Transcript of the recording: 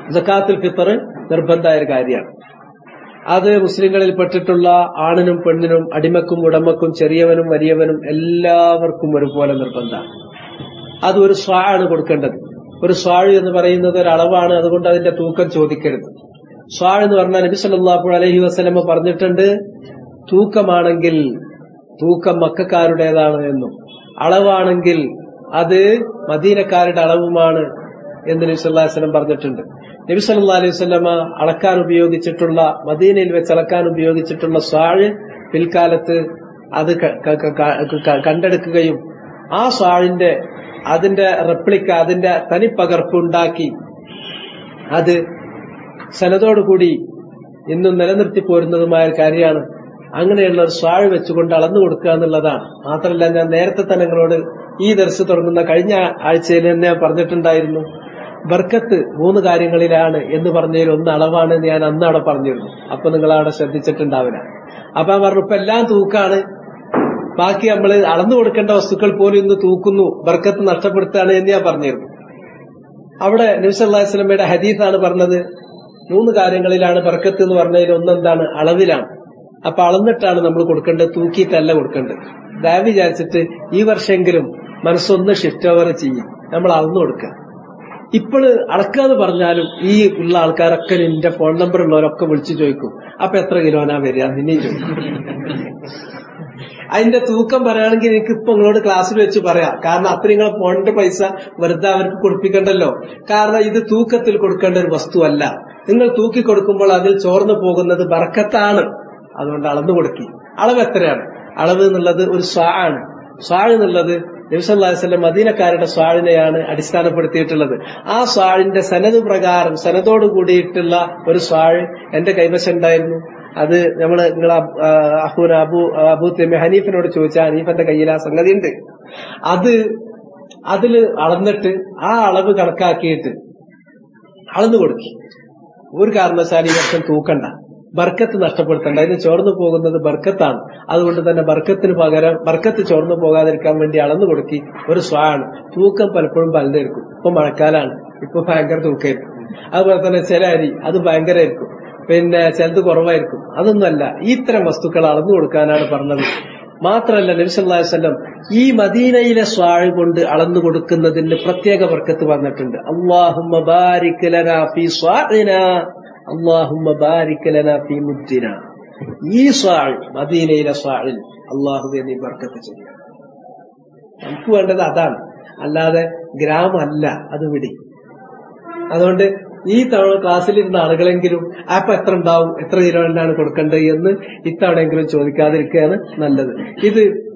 സക്കാത്തുൽ ഫിത്തർ നിർബന്ധമായ ഒരു കാര്യമാണ് അത് മുസ്ലിങ്ങളിൽ പെട്ടിട്ടുള്ള ആണിനും പെണ്ണിനും അടിമക്കും ഉടമക്കും ചെറിയവനും വലിയവനും എല്ലാവർക്കും ഒരുപോലെ നിർബന്ധമാണ് അത് ഒരു സ്വാണ് കൊടുക്കേണ്ടത് ഒരു സ്വാഴ് എന്ന് പറയുന്നത് ഒരു അളവാണ് അതുകൊണ്ട് അതിന്റെ തൂക്കം ചോദിക്കരുത് സ്വാഴ് എന്ന് പറഞ്ഞാൽ നബി സല്ലല്ലാഹു അലൈഹി വസല്ലമ പറഞ്ഞിട്ടുണ്ട് തൂക്കമാണെങ്കിൽ തൂക്കം മക്കാരുടേതാണ് എന്നും അളവാണെങ്കിൽ അത് മദീനക്കാരുടെ അളവുമാണ് എന്ന് നബി സല്ലല്ലാഹു അലൈഹി വസല്ലം പറഞ്ഞിട്ടുണ്ട് നബി സല്ലല്ലാഹു അലൈഹി വസല്ലമ അളക്കാൻ ഉപയോഗിച്ചിട്ടുള്ള മദീനയിൽ വെച്ച് അളക്കാൻ ഉപയോഗിച്ചിട്ടുള്ള സ്വാഴ് പിൽക്കാലത്ത് അത് ക- ക- ക- ക- കണ്ടെടുക്കുകയും ആ സ്വാഴിന്റെ അതിന്റെ റെപ്ലിക്ക അതിന്റെ തനിപ്പകർപ്പ് ഉണ്ടാക്കി അത് സനതോടുകൂടി ഇന്നും നിലനിർത്തി പോരുന്നതുമായ ഒരു കാര്യമാണ് അങ്ങനെയുള്ള ഒരു സ്വാഴ് വെച്ചുകൊണ്ട് അളന്നു കൊടുക്കുക എന്നുള്ളതാണ് മാത്രമല്ല ഞാൻ നേരത്തെ തന്നെ നിങ്ങളോട് ഈ ദർശ തുടങ്ങുന്ന കഴിഞ്ഞ ആഴ്ചയിൽ തന്നെ ഞാൻ പറഞ്ഞിട്ടുണ്ടായിരുന്നു ബർക്കത്ത് മൂന്ന് കാര്യങ്ങളിലാണ് എന്ന് പറഞ്ഞതിൽ ഒന്ന് അളവാണ് എന്ന് ഞാൻ അന്ന് അവിടെ പറഞ്ഞിരുന്നു അപ്പൊ നിങ്ങൾ അവിടെ ശ്രദ്ധിച്ചിട്ടുണ്ടാവില്ല അപ്പൊ ഞാൻ പറഞ്ഞു ഇപ്പൊ എല്ലാം തൂക്കാണ് ബാക്കി നമ്മൾ അളന്നു കൊടുക്കേണ്ട വസ്തുക്കൾ പോലും ഇന്ന് തൂക്കുന്നു ബർക്കത്ത് നഷ്ടപ്പെടുത്തുകയാണ് എന്ന് ഞാൻ പറഞ്ഞിരുന്നു അവിടെ നബിസല്ലാഹു സ്വലമയുടെ ഹദീസാണ് പറഞ്ഞത് മൂന്ന് കാര്യങ്ങളിലാണ് ബർക്കത്ത് എന്ന് പറഞ്ഞതിൽ ഒന്നെന്താണ് അളവിലാണ് അപ്പൊ അളന്നിട്ടാണ് നമ്മൾ കൊടുക്കേണ്ടത് തൂക്കിയിട്ടല്ല കൊടുക്കേണ്ടത് ദയ വിചാരിച്ചിട്ട് ഈ വർഷമെങ്കിലും മനസ്സൊന്ന് ഷിഫ്റ്റ് ഓവർ ചെയ്യും നമ്മൾ അളന്നു കൊടുക്കുക ഇപ്പോഴ് അളക്കാന്ന് പറഞ്ഞാലും ഈ ഉള്ള ആൾക്കാരൊക്കെ നിന്റെ ഫോൺ നമ്പർ ഉള്ളവരൊക്കെ വിളിച്ചു ചോദിക്കും അപ്പൊ എത്ര കിലോനാ വരിക നിന്നെയും ചോദിക്കും അതിന്റെ തൂക്കം പറയുകയാണെങ്കിൽ എനിക്ക് ഇപ്പൊ നിങ്ങളോട് ക്ലാസ്സിൽ വെച്ച് പറയാം കാരണം അത്ര നിങ്ങളെ ഫോണിന്റെ പൈസ വെറുതെ അവർക്ക് കൊടുപ്പിക്കണ്ടല്ലോ കാരണം ഇത് തൂക്കത്തിൽ കൊടുക്കേണ്ട ഒരു വസ്തുവല്ല നിങ്ങൾ തൂക്കി കൊടുക്കുമ്പോൾ അതിൽ ചോർന്നു പോകുന്നത് ബർക്കത്താണ് അതുകൊണ്ട് അളന്നു കൊടുക്കി അളവ് എത്രയാണ് അളവ് എന്നുള്ളത് ഒരു സ്വാ ആണ് സ്വാ എന്നുള്ളത് നബിസല്ലാസ്ലം മദീനക്കാരുടെ സ്വാഴിനെയാണ് അടിസ്ഥാനപ്പെടുത്തിയിട്ടുള്ളത് ആ സ്വാഴിന്റെ സനത് പ്രകാരം സനതോട് കൂടിയിട്ടുള്ള ഒരു സ്വാഴ് എന്റെ കൈവശം ഉണ്ടായിരുന്നു അത് നമ്മള് നിങ്ങൾ അഹൂൻ അബു അബു തെമി ഹനീഫിനോട് ചോദിച്ചാൽ ഹനീഫന്റെ കയ്യിൽ ആ സംഗതി ഉണ്ട് അത് അതില് അളന്നിട്ട് ആ അളവ് കണക്കാക്കിയിട്ട് അളന്നു കൊടുക്കി ഒരു കാരണവശാലും ഈ വർഷം തൂക്കണ്ട ബർക്കത്ത് നഷ്ടപ്പെടുത്തണ്ട അതിന് ചോർന്നു പോകുന്നത് ബർക്കത്താണ് അതുകൊണ്ട് തന്നെ ബർക്കത്തിന് പകരം ബർക്കത്ത് ചോർന്നു പോകാതിരിക്കാൻ വേണ്ടി അളന്നു കൊടുക്കി ഒരു സ്വാണ് തൂക്കം പലപ്പോഴും പലതായിരിക്കും ഇപ്പൊ മഴക്കാലാണ് ഇപ്പൊ ഭയങ്കര തൂക്കമായിരിക്കും അതുപോലെ തന്നെ ചില അരി അത് ഭയങ്കരമായിരിക്കും പിന്നെ ചിലത് കുറവായിരിക്കും അതൊന്നുമല്ല ഈ ഇത്തരം വസ്തുക്കൾ അളന്നു കൊടുക്കാനാണ് പറഞ്ഞത് മാത്രമല്ല നബിസല്ലാഹു വല്ലം ഈ മദീനയിലെ സ്വാഴ് കൊണ്ട് അളന്നു കൊടുക്കുന്നതിന് പ്രത്യേക വർക്കത്ത് പറഞ്ഞിട്ടുണ്ട് അള്ളാഹുമ്മ ബാരിക് ലനാ ഫീ സ്വാഇനാ അള്ളാഹുമ്മ ബാരിക് ലനാ ഫീ മുദ്ദിനാ ഈ സ്വാഴ് മദീനയിലെ സ്വാഴിൽ അള്ളാഹുവെ നീ ബർക്കത്ത് ചെയ്യുക നമുക്ക് വേണ്ടത് അതാണ് അല്ലാതെ ഗ്രാമല്ല അത് വിടി അതുകൊണ്ട് ഈ തവണ ക്ലാസ്സിലിരുന്ന ആളുകളെങ്കിലും ആപ്പ് എത്ര ഉണ്ടാവും എത്ര കിലോനാണ് കൊടുക്കേണ്ടത് എന്ന് ഇത്തവണയെങ്കിലും ചോദിക്കാതിരിക്കുകയാണ് നല്ലത് ഇത്